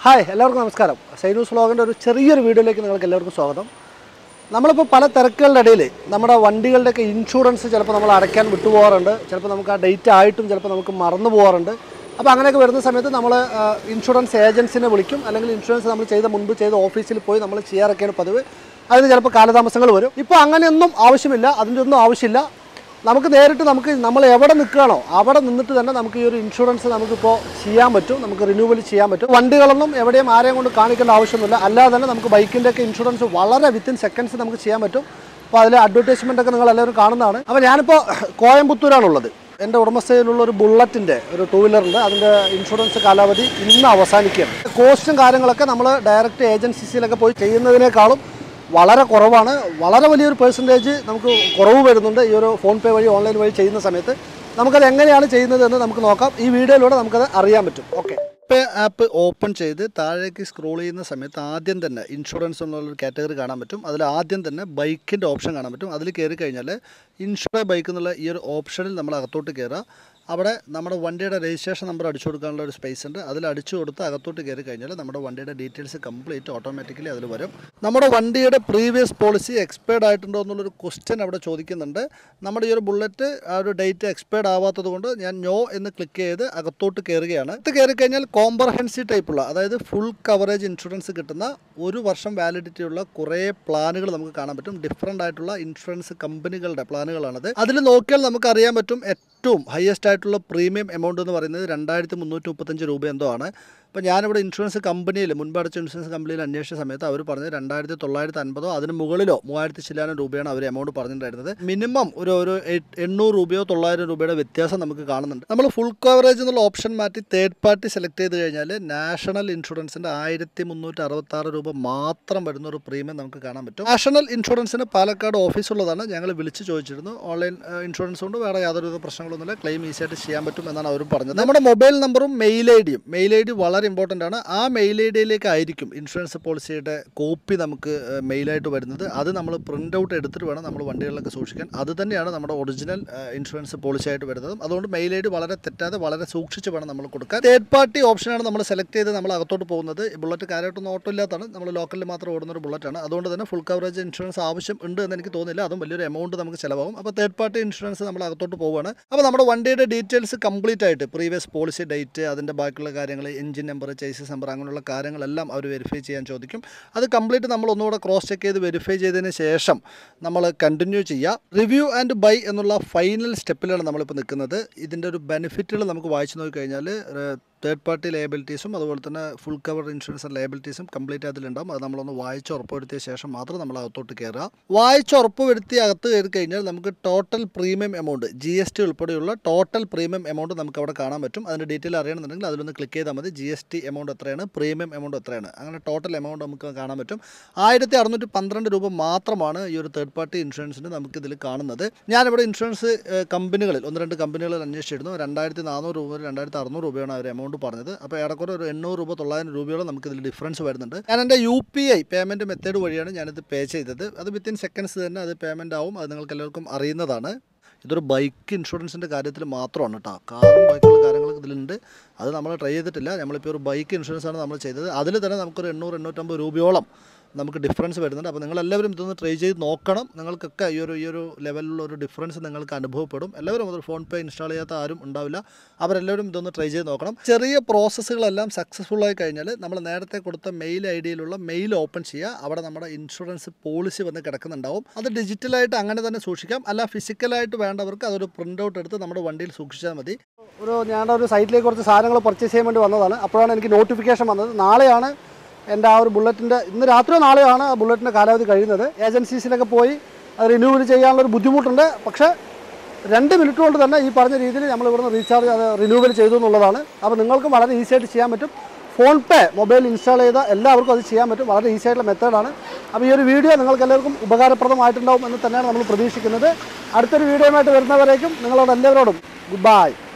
hi എല്ലാവർക്കും നമസ്കാരം സൈനൂസ് വ്ളോഗിൻ്റെ ഒരു ചെറിയൊരു വീഡിയോയിലേക്ക് നിങ്ങൾക്ക് എല്ലാവർക്കും സ്വാഗതം നമ്മളിപ്പോൾ പല തിരക്കുകളുടെ ഇടയിൽ നമ്മുടെ വണ്ടികളുടെയൊക്കെ ഇൻഷുറൻസ് ചിലപ്പോൾ നമ്മൾ അടയ്ക്കാൻ വിട്ടുപോകാറുണ്ട് ചിലപ്പോൾ നമുക്ക് ആ ഡേറ്റ് ആയിട്ടും ചിലപ്പോൾ നമുക്ക് മറന്നു പോകാറുണ്ട് അപ്പോൾ അങ്ങനെയൊക്കെ വരുന്ന സമയത്ത് നമ്മൾ ഇൻഷുറൻസ് ഏജൻസിനെ വിളിക്കും അല്ലെങ്കിൽ ഇൻഷുറൻസ് നമ്മൾ ചെയ്ത മുൻപ് ചെയ്ത ഓഫീസിൽ പോയി നമ്മൾ ചെയ്യാറൊക്കെയാണ് പതിവ് അതിന് ചിലപ്പോൾ കാലതാമസങ്ങൾ വരും ഇപ്പോൾ അങ്ങനെയൊന്നും ആവശ്യമില്ല അതിൻ്റെ ഒന്നും ആവശ്യമില്ല നമുക്ക് നേരിട്ട് നമുക്ക് നമ്മൾ എവിടെ നിൽക്കുകയാണോ അവിടെ നിന്നിട്ട് തന്നെ നമുക്ക് ഈ ഒരു ഇൻഷുറൻസ് നമുക്കിപ്പോൾ ചെയ്യാൻ പറ്റും നമുക്ക് റിന്യൂവൽ ചെയ്യാൻ പറ്റും വണ്ടികളൊന്നും എവിടെയും ആരെയും കൊണ്ട് കാണിക്കേണ്ട ആവശ്യമൊന്നുമില്ല അല്ലാതെ തന്നെ നമുക്ക് ബൈക്കിൻ്റെ ഒക്കെ ഇൻഷുറൻസ് വളരെ വിത്തിൻ സെക്കൻഡ്സ് നമുക്ക് ചെയ്യാൻ പറ്റും അപ്പോൾ അതിൽ അഡ്വർടൈസ്മെൻ്റ് ഒക്കെ നിങ്ങൾ എല്ലാവരും കാണുന്നതാണ് അപ്പോൾ ഞാനിപ്പോൾ കോയമ്പത്തൂരാണുള്ളത് എൻ്റെ ഉടമസ്ഥയിലുള്ള ഒരു ബുള്ളറ്റിൻ്റെ ഒരു ടൂ വീലറുണ്ട് അതിൻ്റെ ഇൻഷുറൻസ് കാലാവധി ഇന്ന് അവസാനിക്കുകയാണ് കോസ്റ്റും കാര്യങ്ങളൊക്കെ നമ്മൾ ഡയറക്റ്റ് ഏജൻസീസിലൊക്കെ പോയി ചെയ്യുന്നതിനേക്കാളും വളരെ കുറവാണ് വളരെ വലിയൊരു പെർസെൻറ്റേജ് നമുക്ക് കുറവ് വരുന്നുണ്ട് ഈ ഒരു ഫോൺ പേ വഴി ഓൺലൈൻ വഴി ചെയ്യുന്ന സമയത്ത് നമുക്കത് എങ്ങനെയാണ് ചെയ്യുന്നത് എന്ന് നമുക്ക് നോക്കാം ഈ വീഡിയോയിലൂടെ നമുക്കത് അറിയാൻ പറ്റും ഓക്കെ പേ ആപ്പ് ഓപ്പൺ ചെയ്ത് താഴേക്ക് സ്ക്രോൾ ചെയ്യുന്ന സമയത്ത് ആദ്യം തന്നെ ഇൻഷുറൻസ് എന്നുള്ളൊരു കാറ്റഗറി കാണാൻ പറ്റും അതിൽ ആദ്യം തന്നെ ബൈക്കിൻ്റെ ഓപ്ഷൻ കാണാൻ പറ്റും അതിൽ കയറി കഴിഞ്ഞാൽ ഇൻഷുറൻസ് ബൈക്ക് എന്നുള്ള ഈ ഒരു ഓപ്ഷനിൽ നമ്മൾ അകത്തോട്ട് കയറുക അവിടെ നമ്മുടെ വണ്ടിയുടെ രജിസ്ട്രേഷൻ നമ്പർ അടിച്ചു കൊടുക്കാനുള്ള ഒരു സ്പേസ് ഉണ്ട് അതിൽ അടിച്ചു കൊടുത്ത് അകത്തോട്ട് കയറി കഴിഞ്ഞാൽ നമ്മുടെ വണ്ടിയുടെ ഡീറ്റെയിൽസ് കംപ്ലീറ്റ് ഓട്ടോമാറ്റിക്കലി അതിൽ വരും നമ്മുടെ വണ്ടിയുടെ പ്രീവിയസ് പോളിസി എക്സ്പയർഡ് ആയിട്ടുണ്ടോ എന്നുള്ളൊരു ക്വസ്റ്റ്യൻ അവിടെ ചോദിക്കുന്നുണ്ട് നമ്മുടെ ഈ ഒരു ബുള്ളറ്റ് ആ ഒരു ഡേറ്റ് എക്സ്പയർഡ് ആവാത്തത് കൊണ്ട് ഞാൻ നോ എന്ന് ക്ലിക്ക് ചെയ്ത് അകത്തോട്ട് കയറുകയാണ് ഇത് കയറി കഴിഞ്ഞാൽ കോംപ്രഹെൻസീവ് ടൈപ്പുള്ള അതായത് ഫുൾ കവറേജ് ഇൻഷുറൻസ് കിട്ടുന്ന ഒരു വർഷം വാലിഡിറ്റി ഉള്ള കുറേ പ്ലാനുകൾ നമുക്ക് കാണാൻ പറ്റും ഡിഫറെൻ്റ് ആയിട്ടുള്ള ഇൻഷുറൻസ് കമ്പനികളുടെ പ്ലാനുകളാണത് അതിൽ നോക്കിയാൽ നമുക്ക് അറിയാൻ പറ്റും ഏറ്റവും ഹയസ്റ്റ് ആയിട്ടുള്ള പ്രീമിയം എമൗണ്ട് എന്ന് പറയുന്നത് രണ്ടായിരത്തി മുന്നൂറ്റി മുപ്പത്തഞ്ച് രൂപ എന്തോ ആണ് അപ്പോൾ ഞാനിവിടെ ഇൻഷുറൻസ് കമ്പനിയിൽ മുൻപ് അടച്ച ഇൻഷുറൻസ് കമ്പനിയിൽ അന്വേഷിച്ച സമയത്ത് അവർ പറഞ്ഞത് രണ്ടായിരത്തി തൊള്ളായിരത്തി അൻപതോ അതിന് മുകളിലോ മൂവായിരത്തി ചില്ലാനം രൂപയാണ് അവർ എമൗണ്ട് പറഞ്ഞിട്ടുണ്ടായിരുന്നത് മിനിമം ഒരു ഒരു എട്ട്- എണ്ണൂറ് രൂപയോ തൊള്ളായിരം രൂപയുടെ വ്യത്യാസം നമുക്ക് കാണുന്നുണ്ട് നമ്മൾ ഫുൾ കവറേജ് എന്നുള്ള ഓപ്ഷൻ മാറ്റി തേർഡ് പാർട്ടി സെലക്ട് ചെയ്ത് കഴിഞ്ഞാൽ നാഷണൽ ഇൻഷുറൻസിൻ്റെ ആയിരത്തി മുന്നൂറ്റി അറുപത്തി ആറ് രൂപ മാത്രം വരുന്ന ഒരു പ്രീമിയം നമുക്ക് കാണാൻ പറ്റും നാഷണൽ ഇൻഷുറൻസിന് പാലക്കാട് ഓഫീസുള്ളതാണ് ഞങ്ങൾ വിളിച്ച് ചോദിച്ചിരുന്നു ഓൺലൈൻ ഏഹ്, കൊണ്ട് വേറെ യാതൊരുവിധ പ്രശ്നങ്ങളൊന്നുമില്ല ക്ലെയിം ഈസി ആയിട്ട് ചെയ്യാൻ പറ്റും എന്നാണ് അവർ പറഞ്ഞത് നമ്മുടെ മൊബൈൽ നമ്പറും മെയിൽ ഐ ഡിയും മെയിൽ ഐ ഡി വളരെ ഇമ്പോർട്ടൻ്റ് ആണ് ആ മെയിൽ ഐ ഡിയിലേക്ക് ആയിരിക്കും ഇൻഷുറൻസ് പോളിസിയുടെ കോപ്പി നമുക്ക് ഏഹ്, മെയിലായിട്ട് വരുന്നത് അത് നമ്മൾ പ്രിൻ്റ് ഔട്ട് എടുത്തിട്ട് വേണം നമ്മൾ വണ്ടികളിലൊക്കെ സൂക്ഷിക്കാൻ അത് തന്നെയാണ് നമ്മുടെ ഒറിജിനൽ ഏഹ്, ഇൻഷുറൻസ് പോളിസി ആയിട്ട് വരുന്നതും അതുകൊണ്ട് മെയിൽ ഐ ഡി വളരെ തെറ്റാതെ വളരെ സൂക്ഷിച്ച് വേണം നമ്മൾ കൊടുക്കാൻ തേർഡ് പാർട്ടി ഓപ്ഷനാണ് നമ്മൾ സെലക്ട് ചെയ്ത് നമ്മൾ അകത്തോട്ട് പോകുന്നത് ഈ ബുള്ളറ്റ് കാര്യമായിട്ടൊന്നും ഓട്ടോ ഇല്ലാത്തതാണ് നമ്മൾ ലോക്കലിൽ മാത്രം ഓടുന്ന ഒരു ബുള്ളറ്റാണ് അതുകൊണ്ട് തന്നെ ഫുൾ കവറേജ് ഇൻഷുറൻസ് ആവശ്യം ഉണ്ട് എന്ന് എനിക്ക് തോന്നുന്നില്ല അതും വലിയൊരു എമൗണ്ട് നമുക്ക് ചിലവാകും അപ്പോൾ തേർഡ് പാർട്ടി ഇൻഷുറൻസ് നമ്മൾ അകത്തോട്ട് പോവുകയാണ് അപ്പോൾ നമ്മുടെ വണ്ടിയുടെ ഡീറ്റെയിൽസ് കംപ്ലീറ്റ് ആയിട്ട് പ്രീവിയസ് പോളിസി ഡേറ്റ് അതിൻ്റെ ബാക്കിയുള്ള കാര്യങ്ങൾ എഞ്ചിൻ നമ്പർ ചേസസ് നമ്പർ അങ്ങനെയുള്ള കാര്യങ്ങളെല്ലാം അവർ വെരിഫൈ ചെയ്യാൻ ചോദിക്കും അത് കംപ്ലീറ്റ് നമ്മൾ ഒന്നുകൂടെ ക്രോസ് ചെക്ക് ചെയ്ത് വെരിഫൈ ചെയ്തതിന് ശേഷം നമ്മൾ കണ്ടിന്യൂ ചെയ്യുക റിവ്യൂ ആൻഡ് ബൈ എന്നുള്ള ഫൈനൽ സ്റ്റെപ്പിലാണ് നമ്മളിപ്പോൾ നിൽക്കുന്നത് ഇതിൻ്റെ ഒരു ബെനിഫിറ്റുകൾ നമുക്ക് വായിച്ചു നോക്കിക്കഴിഞ്ഞാൽ തേർഡ് പാർട്ടി ലയബിലിറ്റീസും അതുപോലെ തന്നെ ഫുൾ കവർ ഇൻഷുറൻസ് ലയബിലിറ്റീസും കംപ്ലീറ്റ് അതിലുണ്ടാവും അത് നമ്മളൊന്ന് വായിച്ച് ഉറപ്പുവരുത്തിയ ശേഷം മാത്രം നമ്മൾ അകത്തോട്ട് കയറുക വായിച്ച് ഉറപ്പുവരുത്തി അകത്ത് കയറി കഴിഞ്ഞാൽ നമുക്ക് total premium amount G S T ഉൾപ്പെടെയുള്ള ടോട്ടൽ പ്രീമിയം എമൗണ്ട് നമുക്ക് അവിടെ കാണാൻ പറ്റും അതിൻ്റെ ഡീറ്റെയിൽ അറിയണമെന്നുണ്ടെങ്കിൽ അതിലൊന്ന് ക്ലിക്ക് ചെയ്താൽ മതി ജി എസ് ടി എമൗണ്ട് എത്രയാണ് പ്രീമിയം എമൗണ്ട് എത്രയാണ് അങ്ങനെ ടോട്ടൽ എമൗണ്ട് നമുക്ക് കാണാൻ പറ്റും ആയിരത്തി അറുന്നൂറ്റി പന്ത്രണ്ട് രൂപ മാത്രമാണ് ഈ ഒരു തേർഡ് പാർട്ടി ഇൻഷുറൻസിന് നമുക്കിതിൽ കാണുന്നത് ഞാനിവിടെ ഇൻഷുറൻസ് ഏഹ്, കമ്പനികളിൽ ഒന്ന് രണ്ട് കമ്പനികളിൽ അന്വേഷിച്ചിരുന്നു രണ്ടായിരത്തി നാനൂറ് രൂപ മുതൽ രണ്ടായിരത്തി അറുന്നൂറ് രൂപയാണ് അവർ എമൗണ്ട് പറഞ്ഞത് അപ്പോൾ ഏറെക്കുറെ ഒരു എണ്ണൂറ് രൂപ തൊള്ളായിരം രൂപയോളം നമുക്കിതിൽ ഡിഫറൻസ് വരുന്നുണ്ട് ഞാൻ എൻ്റെ U P I payment method വഴിയാണ് ഞാനിത് പേ ചെയ്തത് അത് വിത്തിൻ സെക്കൻഡ്സ് തന്നെ അത് പേയ്മെൻ്റ് ആവും അത് നിങ്ങൾക്ക് എല്ലാവർക്കും അറിയുന്നതാണ് ഇതൊരു ബൈക്ക് ഇൻഷുറൻസിൻ്റെ കാര്യത്തിൽ മാത്രമാണ് കേട്ടോ കാറും ബൈക്കുള്ള കാര്യങ്ങളൊക്കെ ഇതിലുണ്ട് അത് നമ്മൾ ട്രൈ ചെയ്തിട്ടില്ല നമ്മളിപ്പോൾ ഒരു ബൈക്ക് ഇൻഷുറൻസ് ആണ് നമ്മൾ ചെയ്തത് അതിൽ തന്നെ നമുക്കൊരു എണ്ണൂറ് എണ്ണൂറ്റമ്പത് രൂപയോളം നമുക്ക് ഡിഫറൻസ് വരുന്നുണ്ട് അപ്പോൾ നിങ്ങളെല്ലാവരും ഇതൊന്ന് ട്രൈ ചെയ്ത് നോക്കണം നിങ്ങൾക്കൊക്കെ ഈ ഒരു ഈ ഒരു ലെവലിലുള്ള ഒരു ഡിഫറൻസ് നിങ്ങൾക്ക് അനുഭവപ്പെടും എല്ലാവരും അത് ഫോൺ പേ ഇൻസ്റ്റാൾ ചെയ്യാത്ത ആരും ഉണ്ടാവില്ല അവരെല്ലാവരും ഇതൊന്ന് ട്രൈ ചെയ്ത് നോക്കണം ചെറിയ പ്രോസസ്സുകളെല്ലാം സക്സസ്ഫുൾ ആയി കഴിഞ്ഞാൽ നമ്മൾ നേരത്തെ കൊടുത്ത മെയിൽ ഐ ഡിയിലുള്ള മെയിൽ ഓപ്പൺ ചെയ്യുക അവിടെ നമ്മുടെ ഇൻഷുറൻസ് പോളിസി വന്ന് കിടക്കുന്നുണ്ടാവും അത് ഡിജിറ്റലായിട്ട് അങ്ങനെ തന്നെ സൂക്ഷിക്കാം അല്ല ഫിസിക്കലായിട്ട് വേണ്ടവർക്ക് അതൊരു പ്രിൻ്റ് ഔട്ട് എടുത്ത് നമ്മുടെ വണ്ടിയിൽ സൂക്ഷിച്ചാൽ മതി ഒരു ഞാൻ ഒരു സൈറ്റിലേക്ക് കുറച്ച് സാധനങ്ങൾ പർച്ചേസ് ചെയ്യാൻ വേണ്ടി വന്നതാണ് അപ്പോഴാണ് എനിക്ക് നോട്ടിഫിക്കേഷൻ വന്നത് നാളെയാണ് എൻ്റെ ആ ഒരു ബുള്ളറ്റിൻ്റെ ഇന്ന് രാത്രിയോ നാളെയാണ് ആ ബുള്ളറ്റിൻ്റെ കാലാവധി കഴിയുന്നത് ഏജൻസീസിലൊക്കെ പോയി അത് റിന്യൂവൽ ചെയ്യാനുള്ള ഒരു ബുദ്ധിമുട്ടുണ്ട് പക്ഷേ രണ്ട് മിനിറ്റ് കൊണ്ട് തന്നെ ഈ പറഞ്ഞ രീതിയിൽ നമ്മൾ ഇവിടുന്ന് റീചാർജ് അത് റിന്യൂവൽ ചെയ്തു എന്നുള്ളതാണ് അപ്പോൾ നിങ്ങൾക്കും വളരെ ഈസി ആയിട്ട് ചെയ്യാൻ പറ്റും ഫോൺ പേ മൊബൈൽ ഇൻസ്റ്റാൾ ചെയ്ത എല്ലാവർക്കും അത് ചെയ്യാൻ പറ്റും വളരെ ഈസി ആയിട്ടുള്ള മെത്തേഡാണ് അപ്പോൾ ഈ ഒരു വീഡിയോ നിങ്ങൾക്ക് എല്ലാവർക്കും ഉപകാരപ്രദമായിട്ടുണ്ടാവും എന്ന് തന്നെയാണ് നമ്മൾ പ്രതീക്ഷിക്കുന്നത് അടുത്തൊരു വീഡിയോയുമായിട്ട് വരുന്നവരേക്കും നിങ്ങളോട് എല്ലാവരോടും ഗുഡ് ബൈ